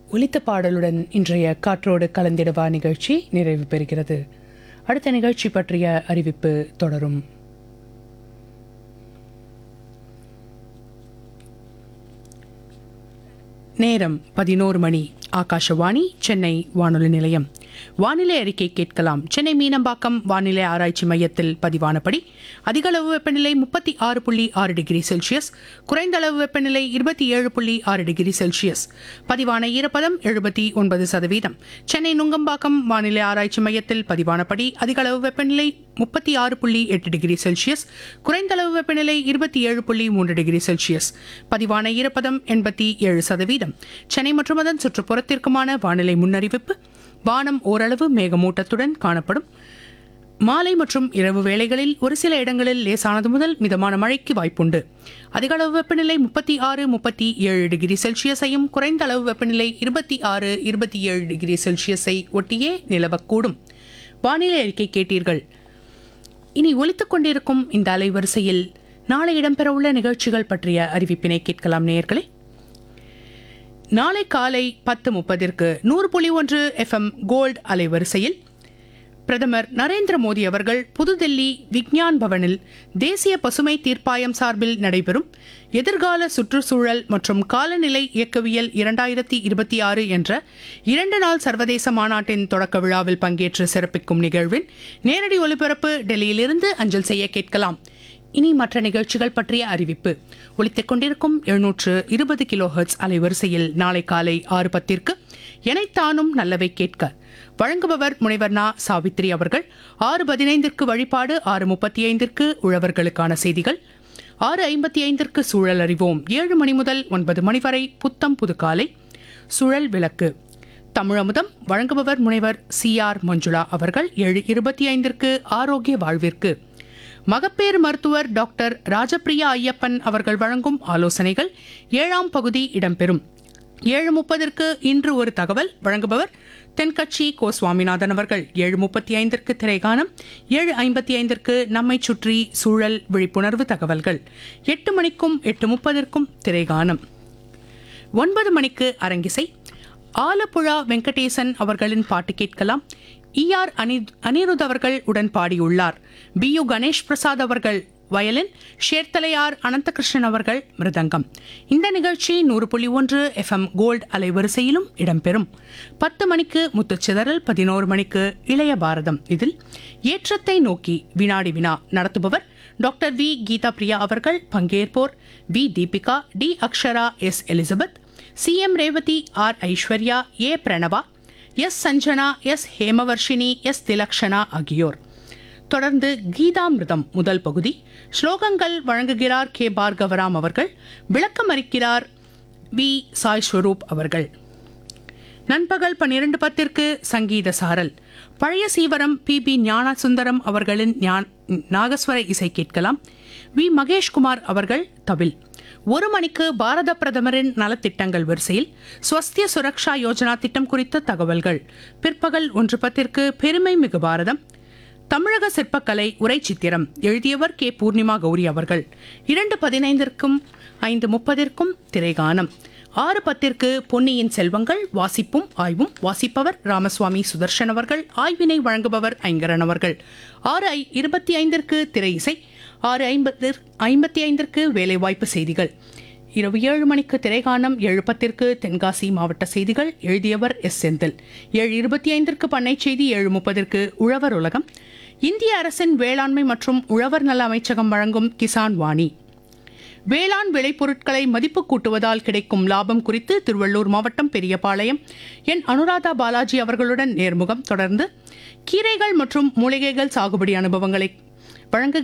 ஒலித்த பாடலுடன் இன்றைய காற்றோடு கலந்திடவா நிகழ்ச்சி நிறைவு பெறுகிறது அடுத்த நிகழ்ச்சி பற்றிய அறிவிப்பு தொடரும் நேரம் பதினோரு மணி ஆகாஷவாணி சென்னை வானொலி நிலையம் வானிலை அறிக்கை கேட்கலாம் சென்னை மீனம்பாக்கம் வானிலை ஆராய்ச்சி மையத்தில் பதிவானபடி அதிகளவு வெப்பநிலை முப்பத்தி ஆறு புள்ளி ஆறு டிகிரி செல்சியஸ் குறைந்த அளவு வெப்பநிலை இருபத்தி ஏழு புள்ளி ஆறு டிகிரி செல்சியஸ் பதிவான ஈரப்பதம் எழுபத்தி ஒன்பது சதவீதம் சென்னை நுங்கம்பாக்கம் வானிலை ஆராய்ச்சி மையத்தில் பதிவானபடி அதிகளவு வெப்பநிலை முப்பத்தி ஆறு புள்ளி எட்டு டிகிரி செல்சியஸ் குறைந்த அளவு வெப்பநிலை இருபத்தி ஏழு புள்ளி மூன்று டிகிரி செல்சியஸ் பதிவான ஈரப்பதம் எண்பத்தி ஏழு சதவீதம் சென்னை மற்றும் அதன் சுற்றுப்புறத்திற்குமான வானிலை முன்னறிவிப்பு வானம் ஓரளவு மேகமூட்டத்துடன் காணப்படும் மாலை மற்றும் இரவு வேளைகளில் ஒரு சில இடங்களில் லேசானது முதல் மிதமான மழைக்கு வாய்ப்புண்டு அதிக அளவு வெப்பநிலை முப்பத்தி ஆறு முப்பத்தி ஏழு டிகிரி செல்சியஸையும் குறைந்த அளவு வெப்பநிலை இருபத்தி ஆறு இருபத்தி ஏழு டிகிரி செல்சியஸை ஒட்டியே நிலவக்கூடும் வானிலை அறிக்கை கேட்டீர்கள் இனி ஒலித்துக் கொண்டிருக்கும் இந்த அலைவரிசையில் நாளை இடம்பெறவுள்ள நிகழ்ச்சிகள் பற்றிய அறிவிப்பினை கேட்கலாம் நேயர்களே நாளை காலை பத்து முப்பதிற்கு நூறு புள்ளி ஒன்று எஃப்எம் கோல்ட் அலைவரிசையில் பிரதமர் நரேந்திர மோடி அவர்கள் புதுதில்லி விக்ஞான் பவனில் தேசிய பசுமை தீர்ப்பாயம் சார்பில் நடைபெறும் எதிர்கால சுற்றுச்சூழல் மற்றும் காலநிலை இயக்கவியல் இரண்டாயிரத்தி இருபத்தி ஆறு என்ற இரண்டு நாள் சர்வதேச மாநாட்டின் தொடக்க விழாவில் பங்கேற்று சிறப்பிக்கும் நிகழ்வின் நேரடி ஒலிபரப்பு டெல்லியிலிருந்து அஞ்சல் செய்ய கேட்கலாம் இனி மற்ற நிகழ்ச்சிகள் பற்றிய அறிவிப்பு ஒலித்துக் கொண்டிருக்கும் எழுநூற்று இருபது கிலோ ஹெர்ட்ஸ் அலைவரிசையில் நாளை காலை ஆறு பத்திற்கு எனைத்தானும் நல்லவை கேட்க வழங்குபவர் முனைவர் நா சாவித்ரி அவர்கள் ஆறு பதினைந்திற்கு வழிபாடு ஆறு முப்பத்தி ஐந்திற்கு உழவர்களுக்கான செய்திகள் ஆறு ஐம்பத்தி ஐந்திற்கு சூழல் அறிவோம் ஏழு மணி முதல் ஒன்பது மணி வரை புத்தம் புதுக்காலை சுழல் விளக்கு தமிழமுதம் வழங்குபவர் முனைவர் சி ஆர் மஞ்சுளா அவர்கள் ஏழு இருபத்தி ஐந்திற்கு ஆரோக்கிய வாழ்விற்கு மகப்பேறு மருத்துவர் டாக்டர் ராஜப்பிரியா ஐயப்பன் அவர்கள் வழங்கும் ஆலோசனைகள் ஏழாம் பகுதி இடம்பெறும் ஏழு முப்பதற்கு இன்று ஒரு தகவல் வழங்குபவர் தென்கட்சி கோ சுவாமிநாதன் அவர்கள் ஏழு முப்பத்தி ஐந்திற்கு திரைகானம் ஏழு ஐம்பத்தி ஐந்திற்கு நம்மை சுற்றி சூழல் விழிப்புணர்வு தகவல்கள் எட்டு மணிக்கும் எட்டு முப்பதற்கும் திரைகானம் ஒன்பது மணிக்கு அரங்கிசை ஆலப்புழா வெங்கடேசன் அவர்களின் பாட்டு கேட்கலாம் இஆர் அனி அனிருத் அவர்கள் உடன் பாடியுள்ளார் பி யு கணேஷ் பிரசாத் அவர்கள் வயலின் ஷேர்தலையார் அனந்தகிருஷ்ணன் அவர்கள் மிருதங்கம் இந்த நிகழ்ச்சி நூறு புள்ளி ஒன்று எஃப்எம் கோல்ட் அலைவரிசையிலும் இடம்பெறும் பத்து மணிக்கு முத்துச்சிதறல் பதினோரு மணிக்கு இளைய பாரதம் இதில் ஏற்றத்தை நோக்கி வினாடி வினா நடத்துபவர் டாக்டர் வி கீதா பிரியா அவர்கள் பங்கேற்போர் V Deepika T Akshara S Elizabeth C M Revathi R Aishwarya A Pranava S Sanjana S Hemavarshini S Thilakshana ஆகியோர் தொடர்ந்து கீதாமிர்தம் முதல் பகுதி ஸ்லோகங்கள் வழங்குகிறார் கே பார்கவராம் அவர்கள் விளக்கம் அளிக்கிறார் வி சாய் ஸ்வரூப் அவர்கள் நண்பகல் பன்னிரண்டு பத்திற்கு சங்கீத சாரல் பழைய சீவரம் பி பி ஞானசுந்தரம் அவர்களின் ஞான் நாகஸ்வர இசை கேட்கலாம் வி மகேஷ்குமார் அவர்கள் தவில் ஒரு மணிக்கு பாரத பிரதமரின் நலத்திட்டங்கள் வரிசையில் ஸ்வஸ்திய சுரக்ஷா யோஜனா திட்டம் குறித்த தகவல்கள் பிற்பகல் ஒன்று பத்திற்கு பெருமை மிகு பாரதம் தமிழக சிற்பக்கலை உரை சித்திரம் எழுதியவர் கே பூர்ணிமா கௌரி அவர்கள் இரண்டு பதினைந்திற்கும் ஐந்து முப்பதிற்கும் திரைகானம் ஆறு பத்திற்கு பொன்னியின் செல்வங்கள் வாசிப்பும் ஆய்வும் வாசிப்பவர் ராமசுவாமி சுதர்ஷன் அவர்கள் ஆய்வினை வழங்குபவர் ஐங்கரன் அவர்கள் ஆறு ஐ இருபத்தி ஐந்திற்கு திரை இசை ஆறு ஐம்பது ஐம்பத்தி ஐந்திற்கு வேலைவாய்ப்பு செய்திகள் இரவு ஏழு மணிக்கு திரைகானம் ஏழு பத்திற்கு தென்காசி மாவட்ட செய்திகள் எழுதியவர் எஸ் செந்தில் ஏழு இருபத்தி ஐந்திற்கு பண்ணை செய்தி ஏழு முப்பதற்கு உழவர் உலகம் இந்திய அரசின் வேளாண்மை மற்றும் உழவர் நல அமைச்சகம் வழங்கும் கிசான் வாணி வேளாண் விளைபொருட்களை மதிப்பு கூட்டுவதால் கிடைக்கும் லாபம் குறித்து திருவள்ளூர் மாவட்டம் பெரியபாளையம் என் அனுராதா பாலாஜி அவர்களுடன் நேர்முகம் தொடர்ந்து கீரைகள் மற்றும் மூலிகைகள் சாகுபடி அனுபவங்களை வழங்குகிறார்